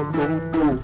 صمته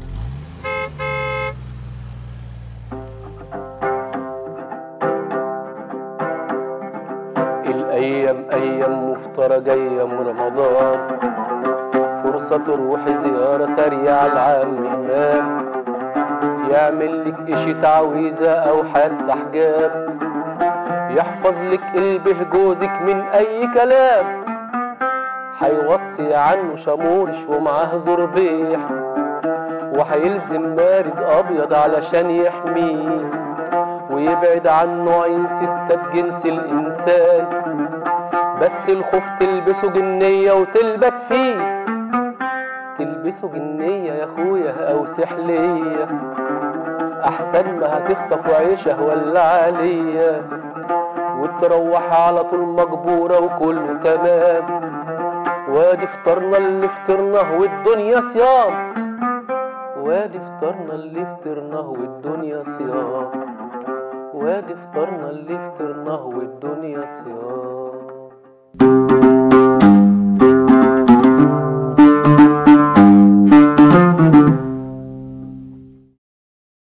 الأيام أيام مفترة جاية من رمضان فرصة تروح زيارة سريعة لعم إمام يعمل لك إشي تعويذة أو حتى حجاب يحفظ لك قلبه جوزك من أي كلام هيوصي عنه شمورش ومعاه زربيح وهيلزم مارد أبيض علشان يحميه ويبعد عنه عين ستة جنس الإنسان بس الخوف تلبسه جنية وتلبت فيه تلبسه جنية يا اخويا أو سحلية أحسن ما هتخطف عيشه ولا عليا وتروح على طول مجبورة وكله تمام وادي فطرنا اللي فطرناه والدنيا صيام وادي فطرنا اللي فطرناه والدنيا صيام وادي فطرنا اللي فطرناه والدنيا صيام